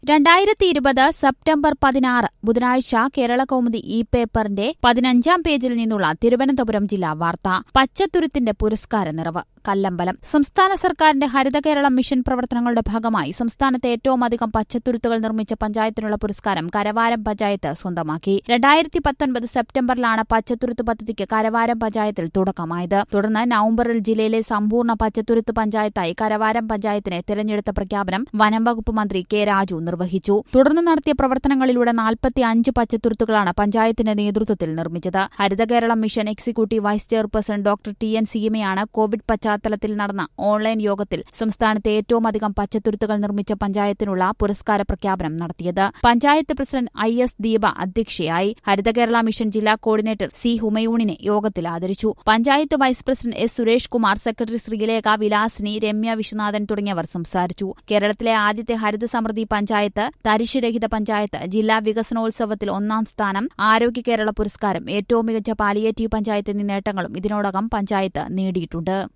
രണ്ടായിരത്തി ഇരുപത് സെപ്റ്റംബർ പതിനാറ് ബുധനാഴ്ച കേരള കൗമുദി ഇ പേപ്പറിന്റെ പതിനഞ്ചാം പേജിൽ നിന്നുള്ള തിരുവനന്തപുരം ജില്ലാ വാർത്ത പച്ചത്തുരുത്തിന്റെ പുരസ്കാര നിറവ് കല്ലമ്പലം സംസ്ഥാന സർക്കാരിന്റെ ഹരിത കേരളം മിഷൻ പ്രവർത്തനങ്ങളുടെ ഭാഗമായി സംസ്ഥാനത്തെ ഏറ്റവും അധികം പച്ചത്തുരുത്തുകൾ നിർമ്മിച്ച പഞ്ചായത്തിനുള്ള പുരസ്കാരം കരവാരം പഞ്ചായത്ത് സ്വന്തമാക്കി രണ്ടായിരത്തി പത്തൊൻപത് സെപ്റ്റംബറിലാണ് പച്ചത്തുരുത്ത് പദ്ധതിക്ക് കരവാരം പഞ്ചായത്തിൽ തുടക്കമായത് തുടർന്ന് നവംബറിൽ ജില്ലയിലെ സമ്പൂർണ്ണ പച്ചത്തുരുത്ത് പഞ്ചായത്തായി കരവാരം പഞ്ചായത്തിനെ തെരഞ്ഞെടുത്ത പ്രഖ്യാപനം വനം വകുപ്പ് മന്ത്രി കെ രാജു നിർവഹിച്ചു തുടർന്ന് നടത്തിയ പ്രവർത്തനങ്ങളിലൂടെ നാൽപ്പത്തി അഞ്ച് പച്ചത്തുരുത്തുകളാണ് പഞ്ചായത്തിന്റെ നേതൃത്വത്തിൽ നിർമ്മിച്ചത് Haritha Keralam mission executive vice chairperson doctor T N സീമയാണ് കോവിഡ് പശ്ചാത്തലത്തിൽ നടന്ന ഓൺലൈൻ യോഗത്തിൽ സംസ്ഥാനത്തെ ഏറ്റവും അധികം പച്ചത്തുരുത്തുകൾ നിർമ്മിച്ച പഞ്ചായത്തിനുള്ള പുരസ്കാര പ്രഖ്യാപനം നടത്തിയത് panchayat president I S Deepa അധ്യക്ഷയായി ഹരിത കേരള മിഷൻ ജില്ലാ കോർഡിനേറ്റർ സി ഹുമയൂണിനെ യോഗത്തിൽ ആദരിച്ചു panchayat vice president S Suresh Kumar secretary Sreelekha Vilasini Remya Viswanathan തുടങ്ങിയവർ സംസാരിച്ചു കേരളത്തിലെ ആദ്യത്തെ ഹരിത സമൃദ്ധി പഞ്ചായത്ത് തരിശുരഹിത പഞ്ചായത്ത് ജില്ലാ വികസനോത്സവത്തിൽ ഒന്നാം സ്ഥാനം ആരോഗ്യ കേരള പുരസ്കാരം ഏറ്റവും മികച്ച പാലിയേറ്റീവ് പഞ്ചായത്ത് എന്നീ നേട്ടങ്ങളും ഇതിനോടകം പഞ്ചായത്ത് നേടിയിട്ടുണ്ട്